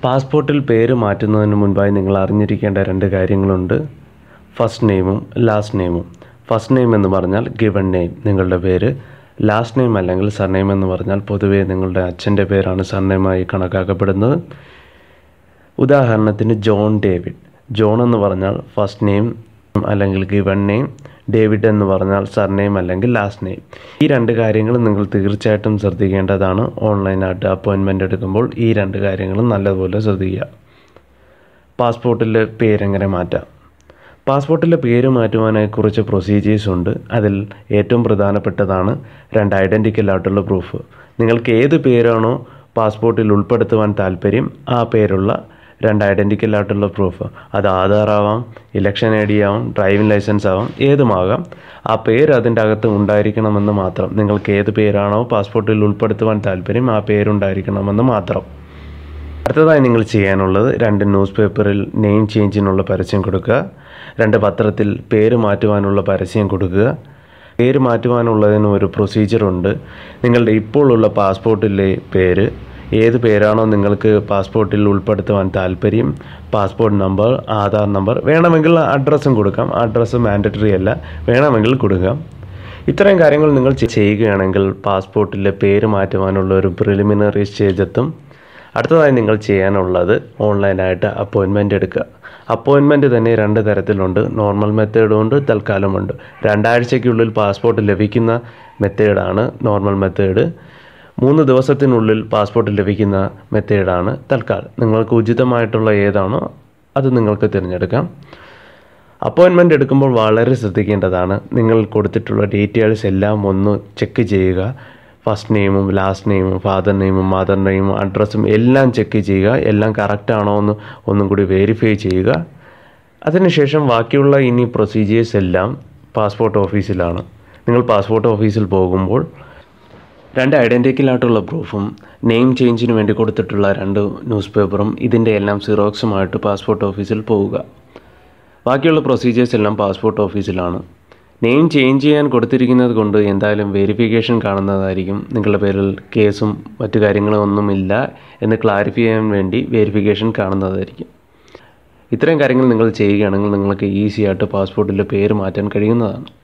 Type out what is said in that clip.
പാസ്പോർട്ടിൽ പേര് മാറ്റുന്നതിന് മുൻപായി നിങ്ങൾ അറിഞ്ഞിരിക്കേണ്ട രണ്ട് കാര്യങ്ങളുണ്ട് ഫസ്റ്റ് നെയിമും ലാസ്റ്റ് നെയിമും ഫസ്റ്റ് നെയിം എന്ന് പറഞ്ഞാൽ ഗിവൺ നെയിം നിങ്ങളുടെ പേര് ലാസ്റ്റ് നെയിം അല്ലെങ്കിൽ സർനെയിം എന്ന് പറഞ്ഞാൽ പൊതുവേ നിങ്ങളുടെ അച്ഛൻ്റെ പേരാണ് സർനെയിമായി കണക്കാക്കപ്പെടുന്നത് ഉദാഹരണത്തിന് ജോൺ ഡേവിഡ് ജോൺ എന്ന് പറഞ്ഞാൽ ഫസ്റ്റ് നെയിം അല്ലെങ്കിൽ ഗിവൺ നെയിം ഡേവിഡ് എന്ന് പറഞ്ഞാൽ സർനെയിം അല്ലെങ്കിൽ ലാസ്റ്റ് നെയിം ഈ രണ്ട് കാര്യങ്ങളും നിങ്ങൾ തീർച്ചയായിട്ടും ശ്രദ്ധിക്കേണ്ടതാണ് ഓൺലൈനായിട്ട് അപ്പോയിൻമെൻ്റ് എടുക്കുമ്പോൾ ഈ രണ്ട് കാര്യങ്ങളും നല്ലതുപോലെ ശ്രദ്ധിക്കുക പാസ്പോർട്ടിൽ പേരെങ്ങനെ മാറ്റാം പാസ്പോർട്ടിലെ പേര് മാറ്റുവാനായി കുറച്ച് പ്രൊസീജിയേഴ്സ് ഉണ്ട് അതിൽ ഏറ്റവും പ്രധാനപ്പെട്ടതാണ് രണ്ട് ഐഡൻറ്റിക്കൽ ആയിട്ടുള്ള പ്രൂഫ് നിങ്ങൾക്ക് ഏത് പേരാണോ പാസ്പോർട്ടിൽ ഉൾപ്പെടുത്തുവാൻ താല്പര്യം ആ പേരുള്ള രണ്ട് ഐഡൻറ്റിക്കൽ ആയിട്ടുള്ള പ്രൂഫ് അത് ആധാർ ആവാം ഇലക്ഷൻ ഐ ഡി ആവാം ഡ്രൈവിംഗ് ലൈസൻസ് ആവാം ഏതുമാകാം ആ പേര് അതിൻ്റെ അകത്ത് ഉണ്ടായിരിക്കണമെന്ന് മാത്രം നിങ്ങൾക്ക് ഏത് പേരാണോ പാസ്പോർട്ടിൽ ഉൾപ്പെടുത്തുവാൻ താല്പര്യം ആ പേരുണ്ടായിരിക്കണമെന്ന് മാത്രം അടുത്തതായി നിങ്ങൾ ചെയ്യാനുള്ളത് രണ്ട് ന്യൂസ് പേപ്പറിൽ നെയിം ചേഞ്ചിനുള്ള പരസ്യം കൊടുക്കുക രണ്ട് പത്രത്തിൽ പേര് മാറ്റുവാനുള്ള പരസ്യം കൊടുക്കുക പേര് മാറ്റുവാനുള്ളതിന് ഒരു പ്രൊസീജിയറുണ്ട് നിങ്ങളുടെ ഇപ്പോൾ ഉള്ള പാസ്പോർട്ടിലെ പേര് ഏത് പേരാണോ നിങ്ങൾക്ക് പാസ്പോർട്ടിൽ ഉൾപ്പെടുത്തുവാൻ താല്പര്യം പാസ്പോർട്ട് നമ്പർ ആധാർ നമ്പർ വേണമെങ്കിൽ അഡ്രസ്സും കൊടുക്കാം അഡ്രസ്സ് മാൻഡറ്ററി അല്ല വേണമെങ്കിൽ കൊടുക്കാം ഇത്രയും കാര്യങ്ങൾ നിങ്ങൾ ചെയ്യുകയാണെങ്കിൽ പാസ്പോർട്ടിലെ പേര് മാറ്റുവാനുള്ള ഒരു പ്രിലിമിനറി സ്റ്റേജ് എത്തും അടുത്തതായി നിങ്ങൾ ചെയ്യാനുള്ളത് ഓൺലൈനായിട്ട് അപ്പോയിൻമെൻ്റ് എടുക്കുക അപ്പോയിൻമെൻറ്റ് തന്നെ രണ്ട് തരത്തിലുണ്ട് നോർമൽ മെത്തേഡും ഉണ്ട് തൽക്കാലമുണ്ട് രണ്ടാഴ്ചയ്ക്കുള്ളിൽ പാസ്പോർട്ട് ലഭിക്കുന്ന മെത്തേഡാണ് നോർമൽ മെത്തേഡ് മൂന്ന് ദിവസത്തിനുള്ളിൽ പാസ്പോർട്ട് ലഭിക്കുന്ന മെത്തേഡാണ് തൽക്കാലം നിങ്ങൾക്ക് ഉചിതമായിട്ടുള്ള ഏതാണോ അത് നിങ്ങൾക്ക് തിരഞ്ഞെടുക്കാം അപ്പോയിൻമെൻ്റ് എടുക്കുമ്പോൾ വളരെ ശ്രദ്ധിക്കേണ്ടതാണ് നിങ്ങൾ കൊടുത്തിട്ടുള്ള ഡീറ്റെയിൽസ് എല്ലാം ഒന്ന് ചെക്ക് ചെയ്യുക ഫസ്റ്റ് നെയിമും ലാസ്റ്റ് നെയിമും ഫാദർ നെയിമും മദർ നെയിമും അഡ്രസ്സും എല്ലാം ചെക്ക് ചെയ്യുക എല്ലാം കറക്റ്റ് ആണോ എന്ന് ഒന്നും കൂടി വെരിഫൈ ചെയ്യുക അതിനുശേഷം ബാക്കിയുള്ള ഇനി പ്രൊസീജിയേഴ്സ് എല്ലാം പാസ്പോർട്ട് ഓഫീസിലാണ് നിങ്ങൾ പാസ്പോർട്ട് ഓഫീസിൽ പോകുമ്പോൾ രണ്ട് ഐഡൻറ്റിക്കൽ ആയിട്ടുള്ള പ്രൂഫും നെയിം ചേഞ്ചിന് വേണ്ടി കൊടുത്തിട്ടുള്ള രണ്ട് ന്യൂസ് പേപ്പറും ഇതിൻ്റെ എല്ലാം സിറോക്സുമായിട്ട് പാസ്പോർട്ട് ഓഫീസിൽ പോവുക ബാക്കിയുള്ള പ്രൊസീജിയേഴ്സ് എല്ലാം പാസ്പോർട്ട് ഓഫീസിലാണ് നെയിം ചേഞ്ച് ചെയ്യാൻ കൊടുത്തിരിക്കുന്നത് കൊണ്ട് എന്തായാലും വെരിഫിക്കേഷൻ കാണുന്നതായിരിക്കും നിങ്ങളുടെ പേരിൽ കേസും മറ്റു കാര്യങ്ങളും ഒന്നുമില്ല എന്ന് ക്ലാരിഫൈ ചെയ്യാൻ വേണ്ടി വെരിഫിക്കേഷൻ കാണുന്നതായിരിക്കും ഇത്രയും കാര്യങ്ങൾ നിങ്ങൾ ചെയ്യുകയാണെങ്കിൽ നിങ്ങൾക്ക് ഈസി ആയിട്ട് പാസ്പോർട്ടിലെ പേര് മാറ്റാൻ കഴിയുന്നതാണ്